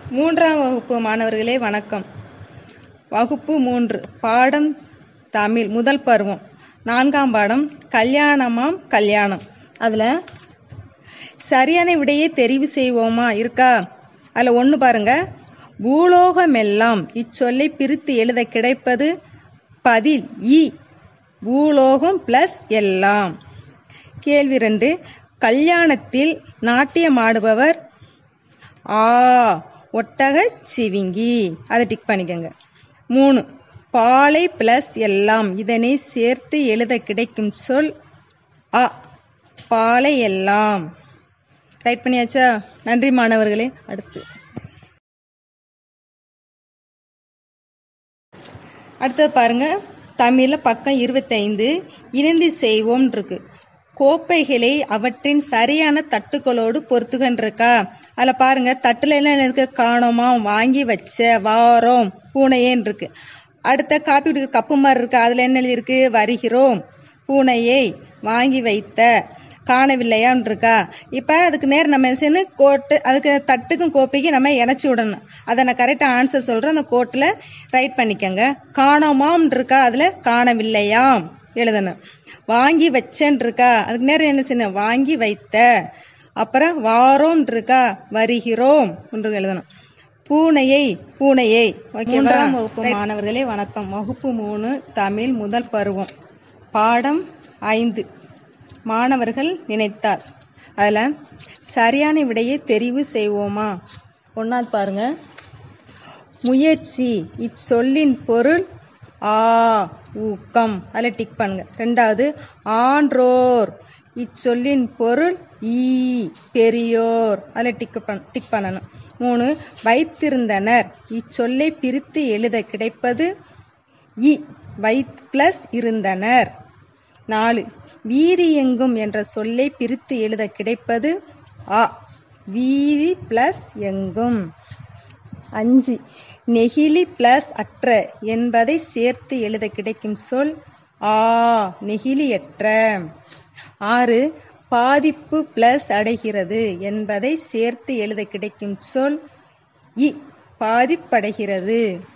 மூன்றாம் வகுப்பு மாணவர்களே வணக்கம் வகுப்பு மூன்று பாடம் தமிழ் முதல் பருவம் நான்காம் பாடம் கல்யாணமாம் கல்யாணம் அதில் சரியான விடையை தெரிவு செய்வோமா இருக்கா அதில் ஒன்று பாருங்க பூலோகமெல்லாம் இச்சொல்லை பிரித்து எழுத கிடைப்பது பதில் இ பூலோகம் பிளஸ் எல்லாம் கேள்வி ரெண்டு கல்யாணத்தில் நாட்டியமாடுபவர் ஆ ஒட்டக சிவிங்கி அதை டிக் பண்ணிக்கோங்க மூணு பாலை பிளஸ் எல்லாம் இதனை சேர்த்து எழுத கிடைக்கும் சொல் அ பாலை எல்லாம் ரைட் பண்ணியாச்சா நன்றி மாணவர்களே அடுத்து அடுத்தது பாருங்க தமிழில் பக்கம் இருபத்தைந்து இணைந்து செய்வோம் இருக்கு கோப்பைகளை அவற்றின் சரியான தட்டுக்களோடு பொறுத்துகன்றிருக்கா அதில் பாருங்க தட்டில் என்ன இருக்கு காணோமா வாங்கி வச்ச வாரோம் பூனையேன்னு இருக்கு அடுத்த காப்பி குடிக்கிற கப்பு மாதிரி இருக்கு அதில் என்ன எழுதியிருக்கு வருகிறோம் பூனையை வாங்கி வைத்த காணவில்லையான்னு இருக்கா இப்போ அதுக்கு நேர் நம்ம என்ன செய்யணும் கோட்டு அதுக்கு தட்டுக்கும் கோப்பைக்கும் நம்ம இணைச்சி விடணும் அதை நான் கரெக்டாக ஆன்சர் சொல்கிறேன் அந்த கோட்டில் ரைட் பண்ணிக்கோங்க காணோமாம் இருக்கா அதில் காணவில்லையாம் எழுதணும் வாங்கி வச்சேன் இருக்கா அதுக்கு நேரம் என்ன செய்யணும் வாங்கி வைத்த அப்புறம் வாரோம் இருக்கா வருகிறோம் என்று எழுதணும் பூனையை பூனையை மூன்றாம் வகுப்பு மாணவர்களே வணக்கம் வகுப்பு மூணு தமிழ் முதல் பருவம் பாடம் ஐந்து மாணவர்கள் நினைத்தார் அதில் சரியான விடையை தெரிவு செய்வோமா ஒன்றாவது பாருங்க முயற்சி இச்சொல்லின் பொருள் ஆ ஊக்கம் அதில் டிக் பண்ணுங்க ரெண்டாவது ஆன்றோர் இச்சொல்லின் பொருள் ஈ பெரியோர் அதில் டிக் பண் டிக் பண்ணணும் மூணு வைத்திருந்தனர் இச்சொல்லை பிரித்து எழுத கிடைப்பது இ வை பிளஸ் இருந்தனர் நாலு வீதி எங்கும் என்ற சொல்லை பிரித்து எழுத கிடைப்பது ஆ வீதி பிளஸ் எங்கும் அஞ்சு நெகிழி பிளஸ் அற்ற என்பதை சேர்த்து எழுத கிடைக்கும் சொல் ஆ நெகிழியற்ற ஆறு பாதிப்பு பிளஸ் அடைகிறது என்பதை சேர்த்து எழுத கிடைக்கும் சொல் இ பாதிப்படைகிறது